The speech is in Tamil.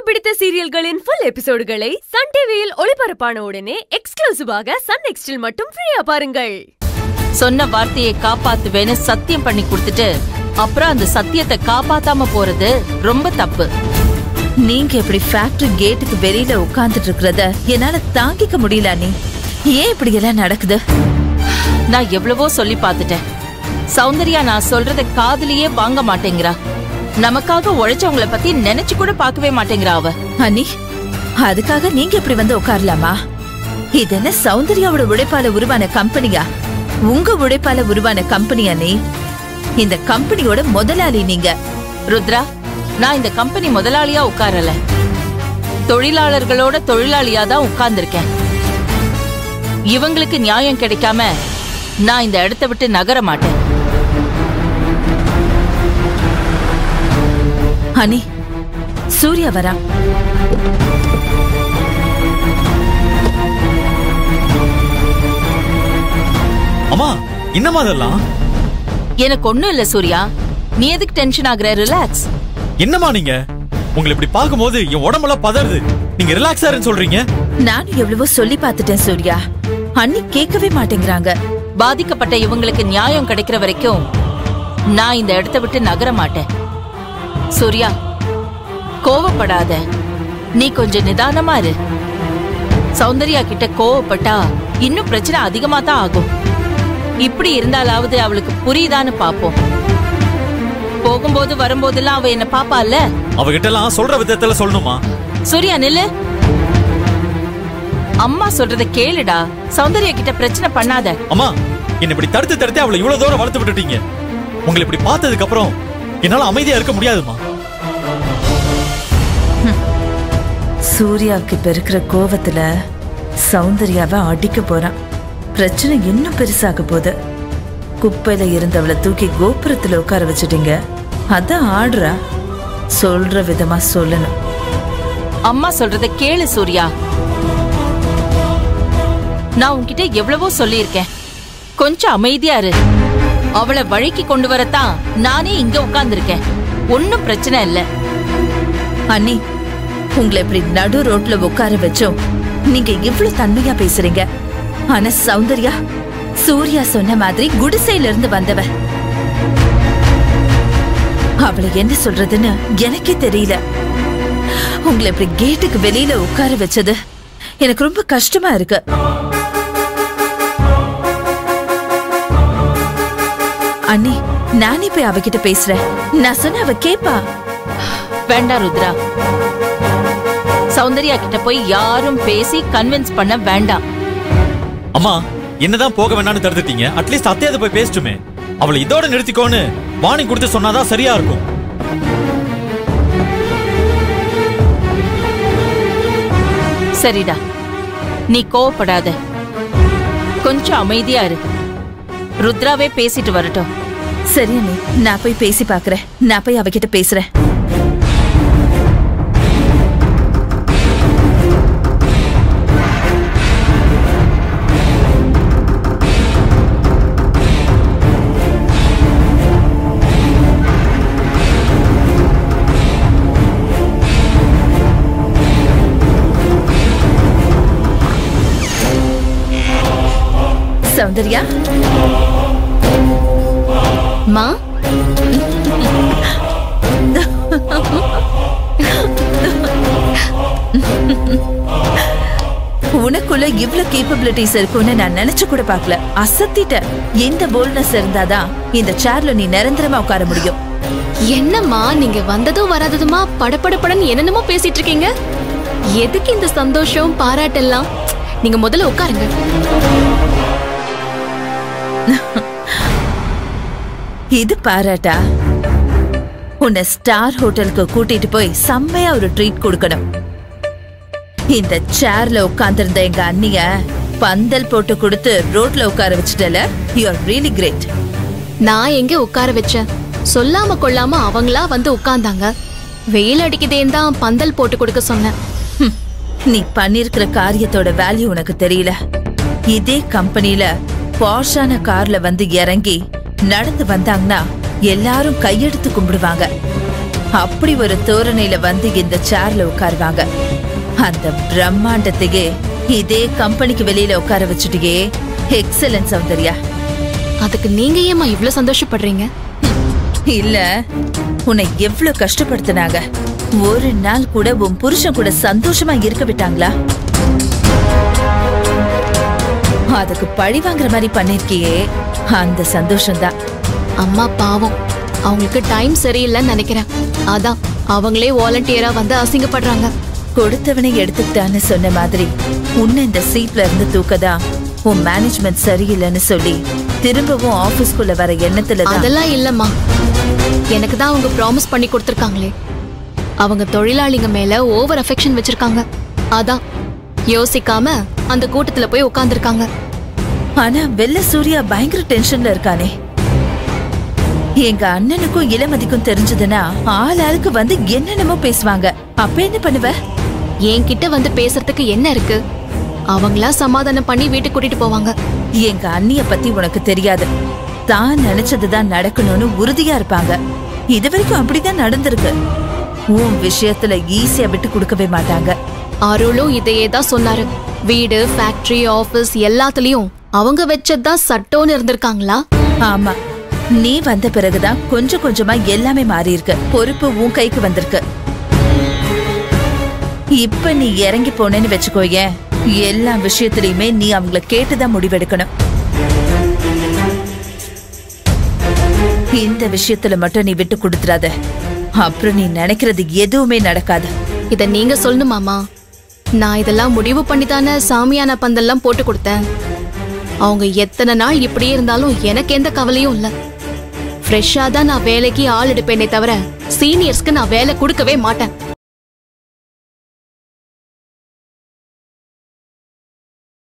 பிடித்த சீரியல்களின் ஃபுல் எபிசோடுகளை சன் டிவியில் ஒளிபரப்பான உடனே எக்ஸ்க்ளூசிவாக சன் நெக்ஸ்டில் மட்டும் ஃப்ரீயா பாருங்கள் சொன்ன வார்த்தையை காப்பாத்துவேன்னு சத்தியம் பண்ணி கொடுத்துட்டு அப்புறம் அந்த சத்தியத்தை காப்பாத்தாம போறது ரொம்ப தப்பு நீங்க இப்படி ஃபேக்டரி கேட்டுக்கு வெளியில உட்கார்ந்துட்டு இருக்கிறத என்னால தாங்கிக்க முடியல நீ ஏன் இப்படி எல்லாம் நடக்குது நான் எவ்வளவோ சொல்லி பார்த்துட்டேன் சௌந்தர்யா நான் சொல்றத காதுலயே வாங்க மாட்டேங்கிறா நமக்காக உழைச்சவங்கள பத்தி நினைச்சு கூட பார்க்கவே மாட்டேங்கிறா அவ அனி அதுக்காக நீங்க இப்படி வந்து உட்காரலாமா இது என்ன சௌந்தர்யாவோட உழைப்பால உருவான கம்பெனியா உங்க உழைப்பால உருவான கம்பெனியா நீ இந்த கம்பெனியோட முதலாளி நீங்க ருத்ரா நான் இந்த கம்பெனி முதலாளியா உட்காரல தொழிலாளர்களோட தொழிலாளியா தான் உட்கார்ந்திருக்கேன் இவங்களுக்கு நியாயம் கிடைக்காம நான் இந்த இடத்த விட்டு நகர மாட்டேன் அனி சூர்யா வரா அம்மா என்னம்மா அதெல்லாம் எனக்கு ஒண்ணும் இல்ல சூர்யா நீ எதுக்கு டென்ஷன் ஆகுற ரிலாக்ஸ் என்னம்மா நீங்க உங்களை இப்படி பார்க்கும்போது என் உடம்பெல்லாம் பதறுது நீங்க ரிலாக்ஸா இருன்னு சொல்றீங்க நானும் எவ்வளவோ சொல்லி பார்த்துட்டேன் சூர்யா அண்ணி கேட்கவே மாட்டேங்கிறாங்க பாதிக்கப்பட்ட இவங்களுக்கு நியாயம் கிடைக்கிற வரைக்கும் நான் இந்த இடத்த விட்டு நகர மாட்டேன் சூர்யா கோவப்படாத நீ கொஞ்சம் நிதானமா இரு சௌந்தர்யா கிட்ட கோவப்பட்டா இன்னும் பிரச்சனை அதிகமா தான் ஆகும் இப்படி இருந்தாலாவது அவளுக்கு புரியுதான்னு பாப்போம் போகும்போது வரும்போதெல்லாம் அவ என்ன பாப்பால அவகிட்ட எல்லாம் சொல்ற விதத்துல சொல்லணுமா சூர்யா நில்லு அம்மா சொல்றத கேளுடா சௌந்தர்யா கிட்ட பிரச்சனை பண்ணாத அம்மா என்ன இப்படி தடுத்து தடுத்து அவளை இவ்வளவு தூரம் வளர்த்து விட்டுட்டீங்க உங்களை இப்படி பார்த்ததுக்கு அப்புறம் என்னால அமைதியா இருக்க முடியாதுமா சூர்யாவுக்கு இப்ப இருக்கிற கோவத்துல சௌந்தர்யாவை அடிக்க போறான் பிரச்சனை இன்னும் பெருசாக போகுது குப்பையில இருந்தவளை தூக்கி கோபுரத்துல உட்கார வச்சுட்டீங்க அதான் ஆடுறா சொல்ற விதமா சொல்லணும் அம்மா சொல்றத கேளு சூர்யா நான் உன்கிட்ட எவ்வளவோ சொல்லியிருக்கேன் கொஞ்சம் அமைதியா இரு அவளை வழிக்கு கொண்டு வரத்தான் நானே இங்க உட்கார்ந்திருக்கேன் ஒன்னும் பிரச்சனை இல்ல அண்ணி உங்களை இப்படி நடு ரோட்ல உட்கார வச்சோம் நீங்க இவ்வளவு தன்மையா பேசுறீங்க ஆனா சௌந்தர்யா சூர்யா சொன்ன மாதிரி குடிசையில இருந்து வந்தவ அவளை என்ன சொல்றதுன்னு எனக்கே தெரியல உங்களை இப்படி கேட்டுக்கு வெளியில உட்கார வச்சது எனக்கு ரொம்ப கஷ்டமா இருக்கு அண்ணி நானே போய் அவகிட்ட பேசுறேன் நான் சொன்ன அவ கேப்பா வேண்டாம் ருத்ரா சௌந்தர்யா கிட்ட போய் யாரும் பேசி கன்வின்ஸ் பண்ண வேண்டாம் அம்மா என்னதான் போக வேணாம்னு தடுத்துட்டீங்க அட்லீஸ்ட் அத்தையாவது போய் பேசட்டுமே அவளை இதோட நிறுத்திக்கோன்னு வார்னிங் கொடுத்து சொன்னாதான் சரியா இருக்கும் சரிடா நீ கோவப்படாத கொஞ்சம் அமைதியா இரு ருத்ராவே பேசிட்டு வரட்டும் சரி அண்ணி நான் போய் பேசி பாக்குறேன் நான் போய் அவகிட்ட பேசுறேன் சௌந்தர்யா மா உனக்குள்ள இவ்ளோ கேப்பபிலிட்டிஸ் இருக்கும்னு நான் நினைச்சு கூட பார்க்கல அசத்திட்ட இந்த போல்ட்னஸ் இருந்தாதான் இந்த சேர்ல நீ நிரந்தரமா உட்கார முடியும் என்னம்மா நீங்க வந்ததும் வராததுமா படபடபடன்னு என்னென்னமோ பேசிட்டு இருக்கீங்க எதுக்கு இந்த சந்தோஷம் பாராட்டெல்லாம் நீங்க முதல்ல உட்காருங்க இது பாராட்டா உன்னை ஸ்டார் ஹோட்டலுக்கு கூட்டிட்டு போய் செம்மையா ஒரு ட்ரீட் கொடுக்கணும் இந்த சேர்ல உட்கார்ந்திருந்த எங்க அண்ணிய பந்தல் போட்டு கொடுத்து ரோட்ல உட்கார வச்சுட்டல யூ ஆர் ரியலி கிரேட் நான் எங்க உட்கார வச்சேன் சொல்லாம கொள்ளாம அவங்களா வந்து உட்கார்ந்தாங்க வெயில் அடிக்குதேன்னு தான் பந்தல் போட்டு கொடுக்க சொன்னேன் நீ பண்ணிருக்கிற காரியத்தோட வேல்யூ உனக்கு தெரியல இதே கம்பெனில பாஷான கார்ல வந்து இறங்கி நடந்து வந்தாங்கன்னா எல்லாரும் கையெடுத்து கும்பிடுவாங்க அப்படி ஒரு தோரணையில வந்து இந்த சேர்ல உட்காருவாங்க அந்த பிரம்மாண்டத்தையே இதே கம்பெனிக்கு வெளியில உட்கார வச்சுட்டியே எக்ஸலன்ஸ் சௌந்தர்யா அதுக்கு நீங்க ஏமா இவ்ளோ சந்தோஷப்படுறீங்க இல்ல உன்னை எவ்வளவு கஷ்டப்படுத்தினாங்க ஒரு நாள் கூட உன் புருஷன் கூட சந்தோஷமா இருக்க விட்டாங்களா அதுக்கு பழி வாங்குற மாதிரி பண்ணிருக்கியே அந்த சந்தோஷம்தான் அம்மா பாவம் அவங்களுக்கு டைம் சரியில்லைன்னு நினைக்கிறேன் அதான் அவங்களே வாலண்டியரா வந்து அசிங்கப்படுறாங்க கொடுத்தவனை எடுத்துக்கிட்டான்னு சொன்ன மாதிரி உன்னை இந்த சீட்ல இருந்து தூக்கதா உன் மேனேஜ்மெண்ட் சரியில்லைன்னு சொல்லி திரும்பவும் ஆபீஸ்க்குள்ள வர எண்ணத்துல தான் அதெல்லாம் இல்லம்மா எனக்கு தான் அவங்க ப்ராமிஸ் பண்ணி கொடுத்துருக்காங்களே அவங்க தொழிலாளிங்க மேல ஓவர் அஃபெக்ஷன் வச்சிருக்காங்க அதான் யோசிக்காம அந்த கூட்டத்துல போய் உட்கார்ந்திருக்காங்க ஆனா வெள்ள சூர்யா பயங்கர டென்ஷன்ல இருக்கானே எங்க அண்ணனுக்கும் இளமதிக்கும் தெரிஞ்சதுன்னா ஆள் ஆளுக்கு வந்து என்னென்னமோ பேசுவாங்க அப்ப என்ன பண்ணுவ என்கிட்ட வந்து பேசுறதுக்கு என்ன இருக்கு அவங்களா சமாதானம் பண்ணி வீட்டுக்கு கூட்டிட்டு போவாங்க எங்க அண்ணிய பத்தி உனக்கு தெரியாது தான் நினைச்சதுதான் நடக்கணும்னு உறுதியா இருப்பாங்க இது வரைக்கும் அப்படிதான் நடந்திருக்கு உன் விஷயத்துல ஈஸியா விட்டு கொடுக்கவே மாட்டாங்க அருளும் இதையே தான் சொன்னாரு வீடு ஃபேக்டரி ஆபீஸ் எல்லாத்துலயும் அவங்க வச்சதுதான் சட்டம்னு இருந்திருக்காங்களா ஆமா நீ வந்த பிறகுதான் கொஞ்சம் கொஞ்சமா எல்லாமே மாறி இருக்கு பொறுப்பு உன் கைக்கு வந்திருக்கு இப்ப நீ இறங்கி போனேன்னு வச்சுக்கோயேன் எல்லா விஷயத்திலயுமே நீ அவங்கள கேட்டுதான் முடிவெடுக்கணும் இந்த விஷயத்துல மட்டும் நீ விட்டு கொடுத்துறாத அப்புறம் நீ நினைக்கிறது எதுவுமே நடக்காது இத நீங்க சொல்லணுமாமா நான் இதெல்லாம் முடிவு பண்ணி தானே சாமியான பந்தல்லாம் போட்டு கொடுத்தேன் அவங்க எத்தனை நாள் இப்படியே இருந்தாலும் எனக்கு எந்த கவலையும் இல்ல ஃப்ரெஷ்ஷா தான் நான் வேலைக்கு ஆள் எடுப்பேனே தவிர சீனியர்ஸ்க்கு நான் வேலை கொடுக்கவே மாட்டேன்